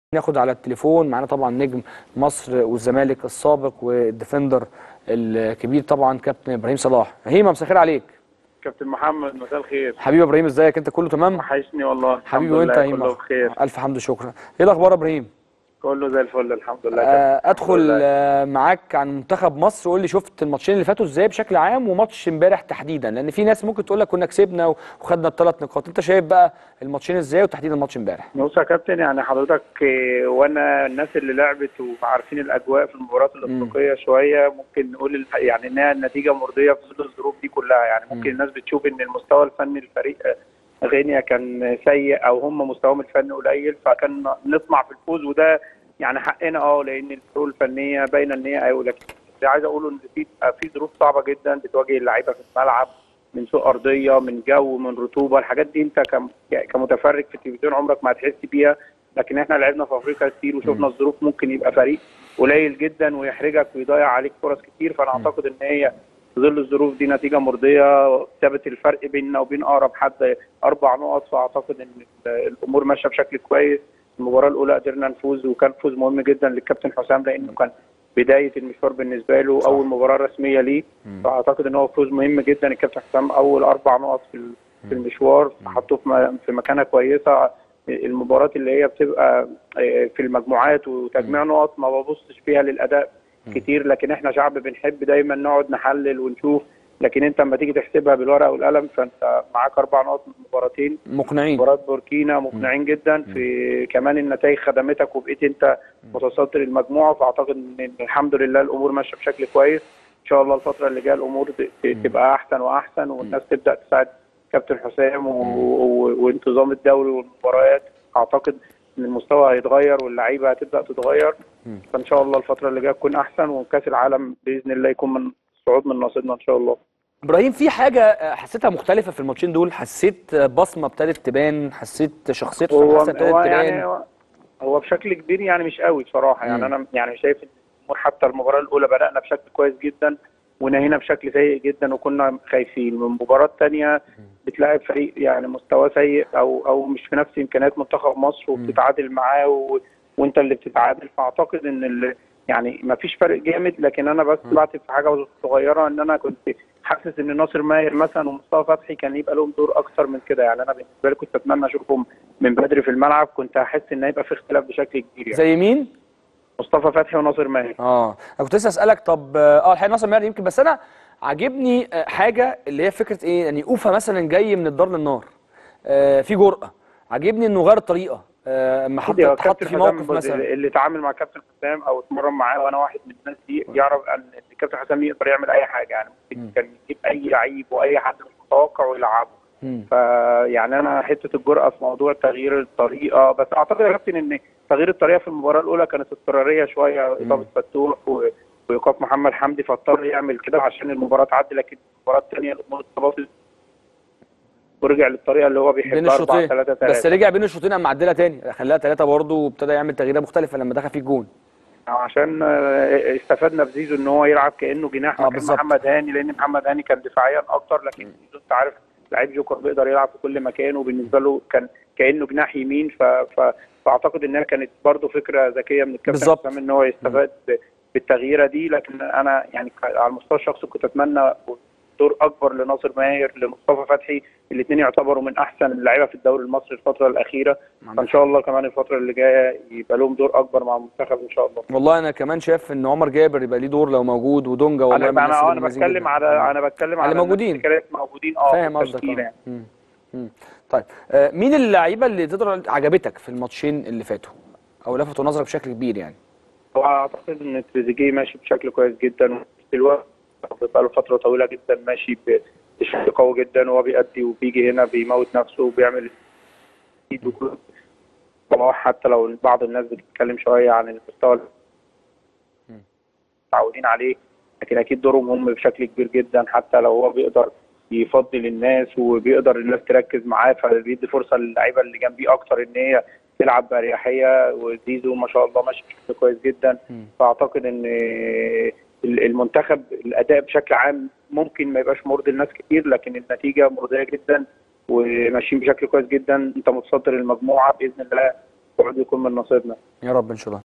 ناخد على التليفون معانا طبعا نجم مصر والزمالك السابق والديفندر الكبير طبعا كابتن ابراهيم صلاح هيما مساء الخير عليك كابتن محمد مساء الخير حبيبي ابراهيم ازيك انت كله تمام وحشني والله حبيبي الحمد وانت لله يا كله هيما بخير الف حمد وشكرا ايه الاخبار يا ابراهيم كله زي الفل الحمد لله آه، كابتن. ادخل الحمد لله. آه، معاك عن منتخب مصر وقول لي شفت الماتشين اللي فاتوا ازاي بشكل عام وماتش امبارح تحديدا لان في ناس ممكن تقول لك كنا كسبنا وخدنا الثلاث نقاط انت شايف بقى الماتشين ازاي وتحديدا ماتش امبارح بص يا كابتن يعني حضرتك إيه، وانا الناس اللي لعبت وعارفين الاجواء في المباريات الافريقيه شويه ممكن نقول الح- يعني انها النتيجه مرضيه في ظل الظروف دي كلها يعني ممكن الناس بتشوف ان المستوى الفني للفريق آه، غينيا كان سيء او هم مستواهم الفني قليل فكان نطمع في الفوز وده يعني حقنا اه لان الفروق الفنيه باينه ان هي قوي لكن اللي عايز اقوله ان في في ظروف صعبه جدا بتواجه اللعيبه في الملعب من سوء ارضيه من جو من رطوبه الحاجات دي انت كم- كمتفرج في التلفزيون عمرك ما هتحس بيها لكن احنا لعبنا في افريقيا كتير وشفنا الظروف ممكن يبقى فريق قليل جدا ويحرجك ويضيع عليك فرص كتير فانا اعتقد ان هي في ظل الظروف دي نتيجه مرضيه ثابت الفرق بيننا وبين اقرب حد اربع نقط فاعتقد ان ال- الامور ماشيه بشكل كويس المباراه الاولى قدرنا نفوز وكان فوز مهم جدا للكابتن حسام لانه كان بدايه المشوار بالنسبه له صح. اول مباراه رسميه ليه فاعتقد ان هو فوز مهم جدا الكابتن حسام اول اربع نقط في ال- في المشوار حطوه في م- في مكانه كويسه المباراه اللي هي بتبقى آه، في المجموعات وتجميع نقط ما ببصش فيها للاداء كتير لكن احنا شعب بنحب دايما نقعد نحلل ونشوف لكن انت لما تيجي تحسبها بالورقه والقلم فانت معاك اربع نقط من مباراتين مقنعين مباراه بوركينا مقنعين جدا في كمان النتائج خدمتك وبقيت انت متصدر المجموعه فاعتقد ان الحمد لله الامور ماشيه بشكل كويس ان شاء الله الفتره اللي جايه الامور ت- ت- تبقى احسن واحسن والناس تبدا تساعد كابتن حسام و... و... وانتظام الدوري والمباريات اعتقد ان المستوى هيتغير واللعيبه هتبدا تتغير فان شاء الله الفتره اللي جايه تكون احسن وكاس العالم باذن الله يكون من الصعود من نصيبنا ان شاء الله ابراهيم في حاجه آه، حسيتها مختلفه في الماتشين دول حسيت آه، بصمه ابتدت تبان حسيت شخصيه حسام هو حسن ابتدت هو تبان يعني هو- هو بشكل كبير يعني مش قوي بصراحه يعني مم. انا يعني شايف إن الأمور حتى المباراه الاولى بدانا بشكل كويس جدا ونهينا بشكل سيء جدا وكنا خايفين من مباراه تانية بتلاعب فريق يعني مستواه سيء او او مش في نفس امكانيات منتخب مصر وبتتعادل معاه و... وانت اللي بتتعادل فاعتقد ان ال... يعني ما فيش فرق جامد لكن انا بس بعتب في حاجه صغيره ان انا كنت حاسس ان ناصر ماهر مثلا ومصطفى فتحي كان يبقى لهم دور اكتر من كده يعني انا بالنسبه لي كنت اتمنى اشوفهم من بدري في الملعب كنت هحس ان هيبقى في اختلاف بشكل كبير يعني زي مين مصطفى فتحي وناصر ماهر اه انا كنت لسه اسالك طب اه الحقيقه ناصر ماهر يمكن بس انا عاجبني آه، حاجه اللي هي فكره ايه يعني اوفا مثلا جاي من الدار للنار آه في جرأه عاجبني انه غير الطريقه آه، اما حط هو حط كابتن في حسام موقف بص- مثلا اللي اتعامل مع كابتن حسام او اتمرن معاه وانا واحد من الناس دي يعرف ان إن كابتن حسام يقدر يعمل اي حاجه يعني ممكن كان يجيب اي لعيب واي حد مش متوقع ويلعبه مم. فيعني انا حته الجرأه في موضوع تغيير الطريقه بس اعتقد يا كابتن ان تغيير الطريقه في المباراه الاولى كانت اضطراريه شويه اصابه فتوح و- وايقاف محمد حمدي فاضطر يعمل كده عشان المباراه تعدي لكن المباراه الثانيه الامور اتظبطت ورجع للطريقه اللي هو بين بيحبها 4 الشوطين 3 بس 3 رجع بين الشوطين قام معدلها تاني خلاها ثلاثه برضه وابتدى يعمل تغييرات مختلفه لما دخل فيه الجون عشان آه، استفدنا في زيزو ان هو يلعب كانه جناح آه، مكان بالظبط. محمد هاني لان محمد هاني كان دفاعيا اكتر لكن زيزو انت عارف لعيب جوكر بيقدر يلعب في كل مكان وبالنسبه له كان كانه جناح يمين ف... ف... فاعتقد انها كانت برضه فكره ذكيه من الكابتن بالظبط. حسام ان هو يستفاد ب- بالتغييره دي لكن انا يعني ك- على المستوى الشخصي كنت اتمنى دور اكبر لناصر ماهر لمصطفى فتحي الاثنين يعتبروا من احسن اللعيبه في الدوري المصري الفتره الاخيره فان شاء الله كمان الفتره اللي جايه يبقى لهم دور اكبر مع المنتخب ان شاء الله والله انا كمان شايف ان عمر جابر يبقى ليه دور لو موجود ودونجا والله انا من الناس انا اللي انا مميزين بتكلم جداً. على انا بتكلم على على موجودين. الناس اللي كانت موجودين اه فاهم في قصدك التشكيلة آه. يعني. مم. مم. طيب آه، مين اللعيبه اللي تقدر عجبتك في الماتشين اللي فاتوا او لفتوا نظرك بشكل كبير يعني هو اعتقد ان تريزيجيه ماشي بشكل كويس جدا وفي الوقت بقى له فتره طويله جدا ماشي ب- بشكل قوي جدا وهو بيأدي وبيجي هنا بيموت نفسه وبيعمل ايد وكل صلاح حتى لو بعض الناس بتتكلم شويه عن المستوى اللي متعودين عليه لكن اكيد دوره مهم بشكل كبير جدا حتى لو هو بيقدر يفضل الناس وبيقدر الناس تركز معاه فبيدي فرصه للعيبه اللي جنبيه اكتر ان هي تلعب باريحيه وزيزو ما شاء الله ماشي بشكل كويس جدا فاعتقد ان المنتخب الاداء بشكل عام ممكن ما يبقاش مرضي لناس كتير لكن النتيجه مرضيه جدا وماشيين بشكل كويس جدا انت متصدر المجموعه باذن الله الصعود يكون من نصيبنا يا رب ان شاء الله